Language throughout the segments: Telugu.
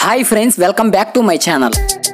hi friends welcome back to my channel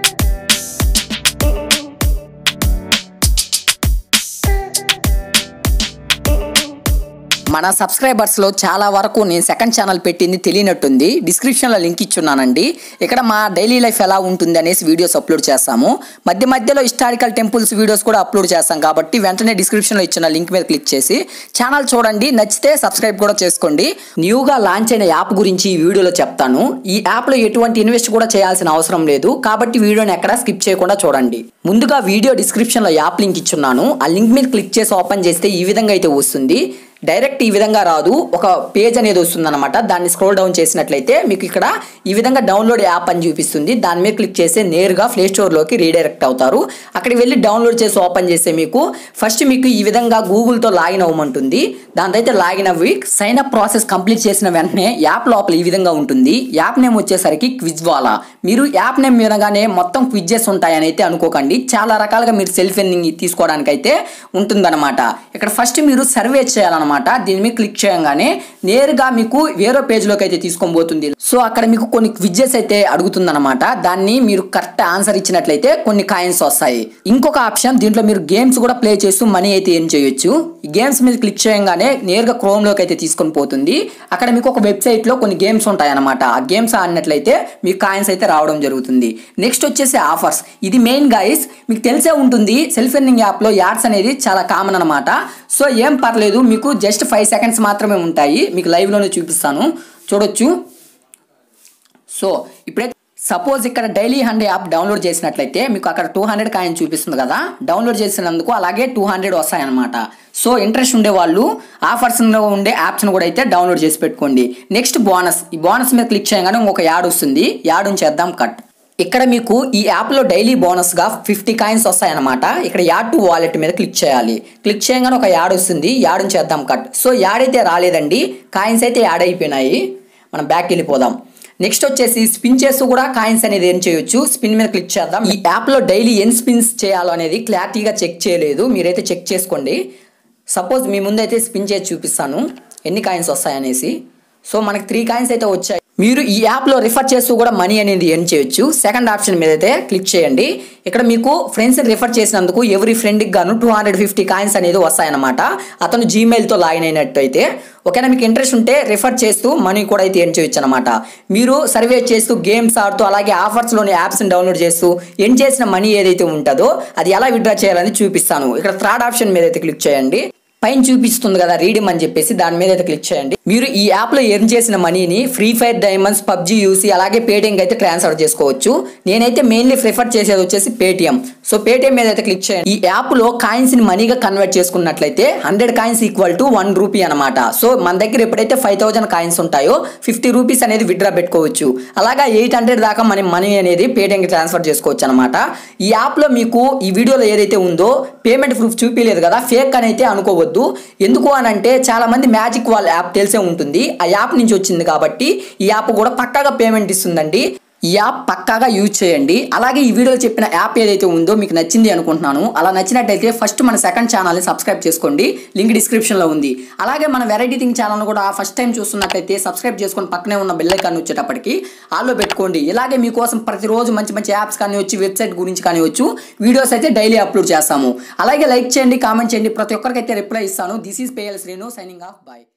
మన సబ్స్క్రైబర్స్ లో చాలా వరకు నేను సెకండ్ ఛానల్ పెట్టింది తెలియనట్టుంది డిస్క్రిప్షన్ లో లింక్ ఇచ్చున్నానండి ఇక్కడ మా డైలీ లైఫ్ ఎలా ఉంటుంది అనేసి వీడియోస్ అప్లోడ్ చేస్తాము మధ్య మధ్యలో హిస్టారికల్ టెంపుల్స్ వీడియోస్ కూడా అప్లోడ్ చేస్తాం కాబట్టి వెంటనే డిస్క్రిప్షన్ లో ఇచ్చిన లింక్ మీద క్లిక్ చేసి ఛానల్ చూడండి నచ్చితే సబ్స్క్రైబ్ కూడా చేసుకోండి న్యూగా లాంచ్ అయిన యాప్ గురించి ఈ వీడియోలో చెప్తాను ఈ యాప్ లో ఎటువంటి ఇన్వెస్ట్ కూడా చేయాల్సిన అవసరం లేదు కాబట్టి వీడియోని ఎక్కడ స్కిప్ చేయకుండా చూడండి ముందుగా వీడియో డిస్క్రిప్షన్ లో యాప్ లింక్ ఇచ్చున్నాను ఆ లింక్ మీద క్లిక్ చేసి ఓపెన్ చేస్తే ఈ విధంగా అయితే వస్తుంది డైరెక్ట్ ఈ విధంగా రాదు ఒక పేజ్ అనేది వస్తుంది అనమాట దాన్ని స్క్రోల్ డౌన్ చేసినట్లయితే మీకు ఇక్కడ ఈ విధంగా డౌన్లోడ్ యాప్ అని చూపిస్తుంది దాని మీద క్లిక్ చేస్తే నేరుగా ప్లే స్టోర్లోకి రీడైరెక్ట్ అవుతారు అక్కడికి వెళ్ళి డౌన్లోడ్ చేసి ఓపెన్ చేస్తే మీకు ఫస్ట్ మీకు ఈ విధంగా గూగుల్తో లాగిన్ అవ్వమంటుంది దాంతో అయితే లాగిన్ అవ్వి సైన్ అప్ ప్రాసెస్ కంప్లీట్ చేసిన వెంటనే యాప్ లోపల ఈ విధంగా ఉంటుంది యాప్ నేమ్ వచ్చేసరికి క్విజ్ వాలా మీరు యాప్ నేమ్ వినగానే మొత్తం క్విజెస్ ఉంటాయని అయితే అనుకోకండి చాలా రకాలుగా మీరు సెల్ఫ్ ఎర్నింగ్ తీసుకోవడానికి అయితే ఉంటుందన్నమాట ఇక్కడ ఫస్ట్ మీరు సర్వే చేయాలన్నమాట దీని మీద క్లిక్ చేయగానే నేరుగా మీకు వేరే పేజ్లోకి అయితే తీసుకొని పోతుంది సో అక్కడ మీకు కొన్ని క్విజెస్ అయితే అడుగుతుందన్నమాట దాన్ని మీరు కరెక్ట్ ఆన్సర్ ఇచ్చినట్లయితే కొన్ని కాయిన్స్ వస్తాయి ఇంకొక ఆప్షన్ దీంట్లో మీరు గేమ్స్ కూడా ప్లే చేస్తూ మనీ అయితే ఏం చేయొచ్చు ఈ గేమ్స్ మీద క్లిక్ చేయగానే నేరుగా క్రోమ్లోకి అయితే తీసుకొని పోతుంది అక్కడ మీకు ఒక వెబ్సైట్లో కొన్ని గేమ్స్ ఉంటాయన్నమాట ఆ గేమ్స్ ఆడినట్లయితే మీకు కాయిన్స్ అయితే రావడం జరుగుతుంది నెక్స్ట్ వచ్చేసి ఆఫర్స్ ఇది మెయిన్ గైస్ మీకు తెలిసే ఉంటుంది సెల్ఫ్ ఎర్నింగ్ యాప్లో యాడ్స్ అనేది చాలా కామన్ అనమాట సో ఏం పర్లేదు మీకు జస్ట్ ఫైవ్ సెకండ్స్ మాత్రమే ఉంటాయి మీకు లైవ్లోనే చూపిస్తాను చూడొచ్చు సో ఇప్పుడైతే సపోజ్ ఇక్కడ డైలీ హండ్రెడ్ యాప్ డౌన్లోడ్ చేసినట్లయితే మీకు అక్కడ టూ హండ్రెడ్ కాయిన్ చూపిస్తుంది కదా డౌన్లోడ్ చేసినందుకు అలాగే టూ హండ్రెడ్ వస్తాయన్నమాట సో ఇంట్రెస్ట్ ఉండే వాళ్ళు ఆఫర్స్లో ఉండే యాప్స్ను కూడా అయితే డౌన్లోడ్ చేసి పెట్టుకోండి నెక్స్ట్ బోనస్ ఈ బోనస్ మీద క్లిక్ చేయగానే ఇంకొక యాడ్ వస్తుంది యాడ్ చేద్దాం కట్ ఇక్కడ మీకు ఈ యాప్లో డైలీ బోనస్గా ఫిఫ్టీ కాయిన్స్ వస్తాయన్నమాట ఇక్కడ యాడ్ టు వాలెట్ మీద క్లిక్ చేయాలి క్లిక్ చేయగానే ఒక యాడ్ వస్తుంది యాడ్ చేద్దాం కట్ సో యాడ్ అయితే రాలేదండి కాయిన్స్ అయితే యాడ్ అయిపోయినాయి మనం బ్యాక్ వెళ్ళిపోదాం నెక్స్ట్ వచ్చేసి స్పిన్ చేస్తూ కూడా కాయిన్స్ అనేది ఏం చేయొచ్చు స్పిన్ మీద క్లిక్ చేద్దాం ఈ యాప్లో డైలీ ఎన్ని స్పిన్స్ చేయాలో అనేది క్లారిటీగా చెక్ చేయలేదు మీరైతే చెక్ చేసుకోండి సపోజ్ మీ ముందైతే స్పిన్ చేసి చూపిస్తాను ఎన్ని కాయిన్స్ వస్తాయనేసి సో మనకి త్రీ కాయిన్స్ అయితే వచ్చాయి మీరు ఈ యాప్లో రిఫర్ చేస్తూ కూడా మనీ అనేది ఎర్న్ చేయొచ్చు సెకండ్ ఆప్షన్ మీద అయితే క్లిక్ చేయండి ఇక్కడ మీకు ఫ్రెండ్స్ రిఫర్ చేసినందుకు ఎవరి ఫ్రెండ్కి గాను టూ హండ్రెడ్ ఫిఫ్టీ కాయిన్స్ అనేది వస్తాయన్నమాట అతను జీమెయిల్తో లాగిన్ అయినట్టు అయితే ఓకేనా మీకు ఇంట్రెస్ట్ ఉంటే రిఫర్ చేస్తూ మనీ కూడా అయితే ఎర్న్ చేయొచ్చు అనమాట మీరు సర్వే చేస్తూ గేమ్స్ ఆడుతూ అలాగే ఆఫర్స్లోని యాప్స్ని డౌన్లోడ్ చేస్తూ ఎర్న్ చేసిన మనీ ఏదైతే ఉంటుందో అది ఎలా విత్డ్రా చేయాలని చూపిస్తాను ఇక్కడ థర్డ్ ఆప్షన్ మీద అయితే క్లిక్ చేయండి పైన చూపిస్తుంది కదా రీడిమ్ అని చెప్పేసి దాని మీద అయితే క్లిక్ చేయండి మీరు ఈ యాప్లో ఎర్న్ చేసిన మనీని free fire diamonds PUBG UC అలాగే పేటిఎంకి అయితే ట్రాన్స్ఫర్ చేసుకోవచ్చు నేనైతే మెయిన్లీ ప్రిఫర్ చేసేది వచ్చేసి పేటిఎం సో పేటిఎం మీద అయితే క్లిక్ చేయండి ఈ యాప్లో కాయిన్స్ ని మనీగా కన్వర్ట్ చేసుకున్నట్లయితే hundred coins equal to one rupee అనమాట సో మన దగ్గర ఎప్పుడైతే ఫైవ్ థౌసండ్ కాయిన్స్ ఉంటాయో ఫిఫ్టీ రూపీస్ అనేది విత్డ్రా పెట్టుకోవచ్చు అలాగా ఎయిట్ హండ్రెడ్ దాకా మన మనీ అనేది పేటిఎంకి ట్రాన్స్ఫర్ చేసుకోవచ్చు అనమాట ఈ యాప్లో మీకు ఈ వీడియోలో ఏదైతే ఉందో పేమెంట్ ప్రూఫ్ చూపించలేదు కదా ఫేక్ అని అయితే అనుకోవద్దు ఎందుకు అని అంటే చాలా మంది మ్యాజిక్ వాల్ యాప్ తెలిసే ఉంటుంది ఆ యాప్ నుంచి వచ్చింది కాబట్టి ఈ యాప్ కూడా పక్కాగా పేమెంట్ ఇస్తుందండి ఈ యాప్ పక్కాగా యూజ్ చేయండి అలాగే ఈ వీడియోలో చెప్పిన యాప్ ఏదైతే ఉందో మీకు నచ్చింది అనుకుంటున్నాను అలా నచ్చినట్టయితే ఫస్ట్ మన సెకండ్ ఛానల్ని సబ్స్క్రైబ్ చేసుకోండి లింక్ డిస్క్రిప్షన్లో ఉంది అలాగే మన వెరైటీ థింగ్ ఛానల్ కూడా ఫస్ట్ టైం చూస్తున్నట్లయితే సబ్స్క్రైబ్ చేసుకొని పక్కనే ఉన్న బెల్ ఐకాన్ వచ్చేటప్పటికి ఆల్లో పెట్టుకోండి ఇలాగే మీకోసం ప్రతిరోజు మంచి మంచి యాప్స్ కానీ వచ్చి వెబ్సైట్ గురించి కానీ వచ్చు వీడియోస్ అయితే డైలీ అప్లోడ్ చేస్తాము అలాగే లైక్ చేయండి కామెంట్ చేయండి ప్రతి ఒక్కరికైతే రిప్లై ఇస్తాను this is P L Srinu signing off bye